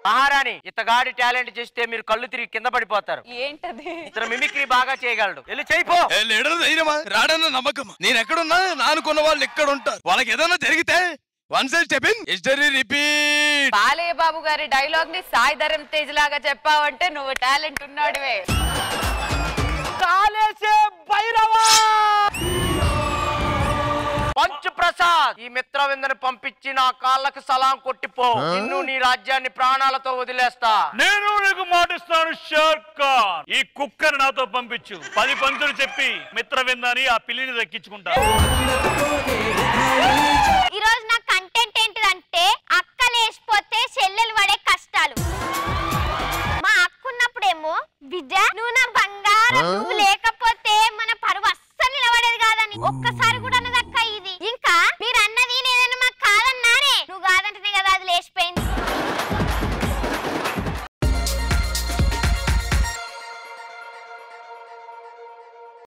మహారాణి ఇతగాడి టాలెంట్ చేస్తే మీరు కళ్ళు తిరిగి కింద పడిపోతారు ఏంటది ఇతను మిమిక్రీ బాగా చేయగలడు వెళ్ళి చేయిపో ఏ లీడర్ ధైర్యమా రాడన్న నమ్మకం నేను ఎక్కడున్నా నా అనుకున్న వాళ్ళు ఎక్కడ ఉంటారు వాళ్ళకి ఏదైనా జరిగితే one side stepping history repeat Balayya Babu గారి డైలాగ్ ని సాయి ధరం తేజ్ లాగా చెప్పావంటే నువ్వు టాలెంట్ ఉన్నాడువే కాలేసే భైరవా పంచు ప్రసాద్ ఈ మిత్రవిందని పంపించి నా కాళ్ళకు సలాం కొట్టిపో నిన్ను నీ రాజ్యాన్ని ప్రాణాలతో వదిలేస్తా నేను నీకు మాటిస్తాను షేర్ ఖాన్ ఈ కుక్కని నాతో పంపించు పది పంతులు చెప్పి మిత్రవిందని ఆ పిల్లిని దక్కించుకుంటా